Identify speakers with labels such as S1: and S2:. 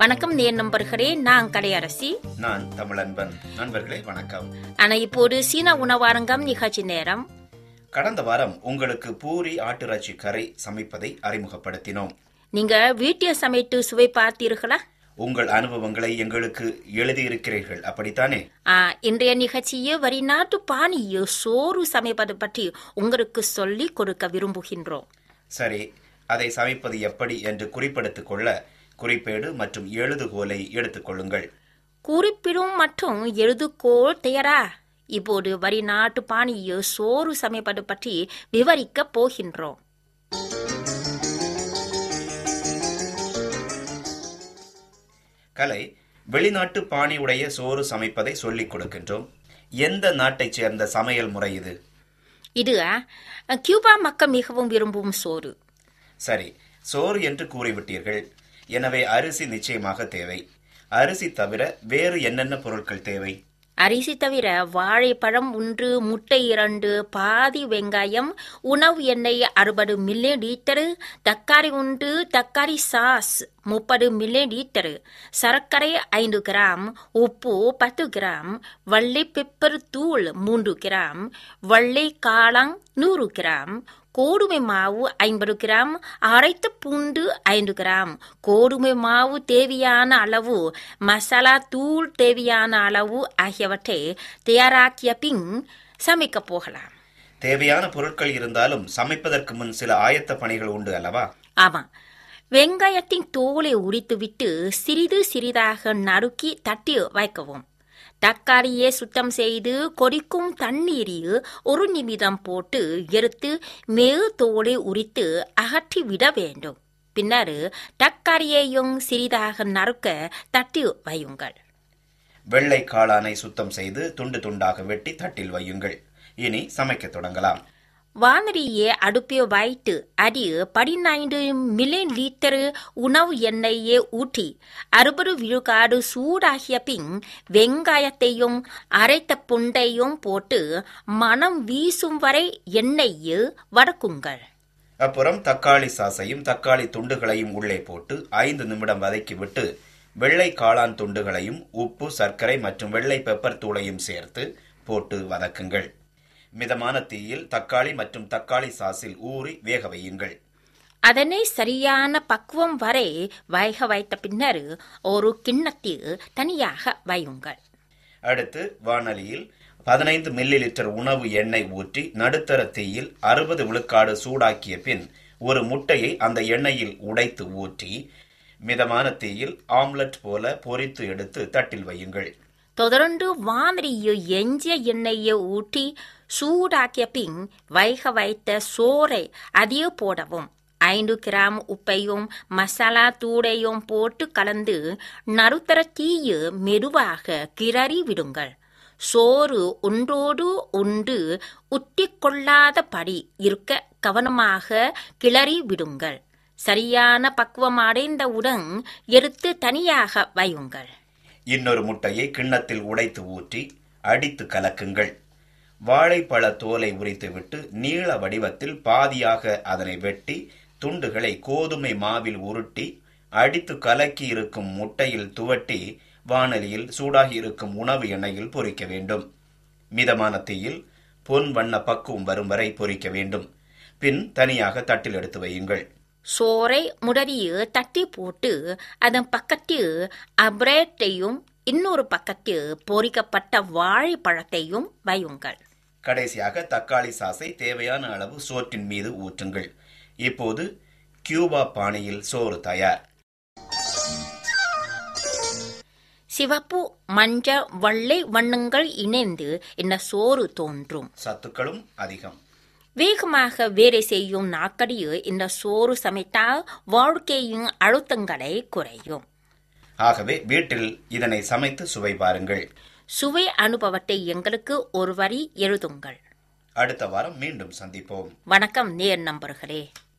S1: வணக்கம் நேர் நண்பர்களே நான் கலையரசி
S2: நான் தமிழன்பன் நண்பர்களே வணக்கம்
S1: ஆனா இப்போது சீன உணவரங்கம் நிகழ்ச்சி நேரம்
S2: கடந்த வாரம் உங்களுக்கு பூரி ஆட்டிறைச்சி கறி சமைப்பதை அறிமுகப்படுத்தினோம்
S1: நீங்க வீட்டில் சமைத்து சுவை பார்த்தீர்களா
S2: உங்கள் அனுபவங்களை எங்களுக்கு எழுதியிருக்கிறீர்கள் அப்படித்தானே
S1: ஆ, இன்றைய நிகழ்ச்சியை வரிநாட்டு பாணியை சோறு சமைப்பது பற்றி உங்களுக்கு சொல்லி கொடுக்க விரும்புகின்றோம்
S2: சரி அதை சமைப்பது எப்படி என்று குறிப்பெடுத்துக் கொள்ள குறிப்பேடு மற்றும் எழுதுகோலை எடுத்துக்கொள்ளுங்கள்
S1: குறிப்பிடும் மற்றும் எழுதுகோள் தயாரா இப்போது வரிநாட்டு பாணியை சோறு சமைப்பது பற்றி விவரிக்கப் போகின்றோம்
S2: கலை வெளிநாட்டு பாணியுடைய சோறு சமைப்பதை சொல்லிக் கொடுக்கின்றோம் எந்த நாட்டைச் சேர்ந்த சமையல் முறை இது
S1: இது ஆ, கியூபா மக்கள் மிகவும் விரும்பும் சோறு
S2: சரி சோறு என்று கூறிவிட்டீர்கள் எனவே அரிசி நிச்சயமாக தேவை அரிசி தவிர வேறு என்னென்ன பொருட்கள் தேவை
S1: அரிசி தவிர வாழைப்பழம் ஒன்று முட்டை இரண்டு பாதி வெங்காயம் உணவு எண்ணெய் அறுபது மில்லி லீட்டரு தக்காளி உண்டு தக்காளி சாஸ் முப்பது மில்லி லீட்டரு சர்க்கரை ஐந்து கிராம் உப்பு பத்து கிராம் வள்ளி பெப்பர் தூள் மூன்று கிராம் வள்ளி காளான் நூறு கிராம் கோதுமை மாவு ஐம்பது கிராம் அரைத்த பூண்டு ஐந்து கிராம் கோதுமை மாவு தேவையான அளவு மசாலா தூள் தேவையான அளவு ஆகியவற்றை தயாராக்கிய பின் சமைக்கப் போகலாம்
S2: தேவையான பொருட்கள் இருந்தாலும் சமைப்பதற்கு முன் சில ஆயத்த பணிகள் உண்டு அல்லவா
S1: ஆமா வெங்காயத்தின் தோலை உரித்துவிட்டு சிறிது சிறிதாக நறுக்கி தட்டி வைக்கவும் தக்காளியை சுத்தம் செய்து கொதிக்கும் தண்ணீரில் ஒரு நிமிடம் போட்டு எடுத்து மேல் தோலை உரித்து அகற்றி விட வேண்டும் பின்னர் தக்காளியையும் சிறிதாக நறுக்க தட்டி வையுங்கள்
S2: வெள்ளை காளானை சுத்தம் செய்து துண்டு துண்டாக வெட்டி தட்டில் வையுங்கள் இனி சமைக்கத் தொடங்கலாம்
S1: வானொலியை அடுப்பில் வைத்து அதில் பதினைந்து மில்லியன் லிட்டர் உணவு எண்ணெயை ஊற்றி அறுபது விழுக்காடு சூடாகிய பின் வெங்காயத்தையும் அரைத்த புண்டையும் போட்டு மனம் வீசும் வரை எண்ணெயில் வதக்குங்கள்
S2: அப்புறம் தக்காளி சாசையும் தக்காளி துண்டுகளையும் உள்ளே போட்டு ஐந்து நிமிடம் வதக்கிவிட்டு வெள்ளை காளான் துண்டுகளையும் உப்பு சர்க்கரை மற்றும் வெள்ளை பெப்பர் தூளையும் சேர்த்து போட்டு வதக்குங்கள் மிதமான தீயில் தக்காளி மற்றும் தக்காளி சாஸில் ஊறி வேக வையுங்கள்
S1: அதனை சரியான பக்குவம் வரை வேக வைத்த பின்னர் ஒரு கிண்ணத்தில் தனியாக வையுங்கள்
S2: அடுத்து வாணலியில் பதினைந்து மில்லி லிட்டர் உணவு எண்ணெய் ஊற்றி நடுத்தர தீயில் அறுபது விழுக்காடு சூடாக்கிய பின் ஒரு முட்டையை அந்த எண்ணெயில் உடைத்து ஊற்றி மிதமான தீயில் ஆம்லெட் போல பொரித்து எடுத்து தட்டில் வையுங்கள்
S1: தொடர்ந்து வானலியில் எஞ்சிய எண்ணெயை ஊற்றி சூடாக்கிய பின் வேக வைத்த சோறை அதில் போடவும் ஐந்து கிராம் உப்பையும் மசாலா தூளையும் போட்டு கலந்து நடுத்தர தீயில் மெதுவாக கிளறி விடுங்கள் சோறு ஒன்றோடு ஒன்று ஒட்டிக்கொள்ளாதபடி இருக்க கவனமாக கிளறி விடுங்கள் சரியான பக்குவம் அடைந்தவுடன் எடுத்து தனியாக வையுங்கள்
S2: இன்னொரு முட்டையை கிண்ணத்தில் உடைத்து ஊற்றி அடித்து கலக்குங்கள் வாழைப்பழ தோலை உரித்துவிட்டு நீள வடிவத்தில் பாதியாக அதனை வெட்டி துண்டுகளை கோதுமை மாவில் உருட்டி அடித்து கலக்கி இருக்கும் முட்டையில் துவட்டி வாணலியில் சூடாகி இருக்கும் உணவு எண்ணெயில் பொரிக்க வேண்டும் மிதமான தீயில் பொன் வண்ண பக்குவம் வரும் வரை பொரிக்க வேண்டும் பின் தனியாக தட்டில் எடுத்து வையுங்கள்
S1: சோறை முதலில் தட்டி போட்டு அதன் பக்கத்தில் அப்ரேட்டையும் இன்னொரு பக்கத்தில் பொரிக்கப்பட்ட வாழைப்பழத்தையும் வையுங்கள்
S2: கடைசியாக தக்காளி சாஸை தேவையான அளவு சோற்றின் மீது ஊற்றுங்கள் இப்போது கியூபா பாணியில் சோறு தயார்
S1: சிவப்பு மஞ்சள் வெள்ளை வண்ணங்கள் இணைந்து இந்த சோறு தோன்றும்
S2: சத்துக்களும் அதிகம்
S1: வேகமாக வேலை செய்யும் நாக்கடியில் இந்த சோறு சமைத்தால் வாழ்க்கையின் அழுத்தங்களை குறையும்
S2: ஆகவே வீட்டில் இதனை சமைத்து சுவை பாருங்கள்
S1: சுவை அனுபவத்தை எங்களுக்கு ஒரு வரி எழுதுங்கள்
S2: அடுத்த வாரம் மீண்டும் சந்திப்போம்
S1: வணக்கம் நேர் நண்பர்களே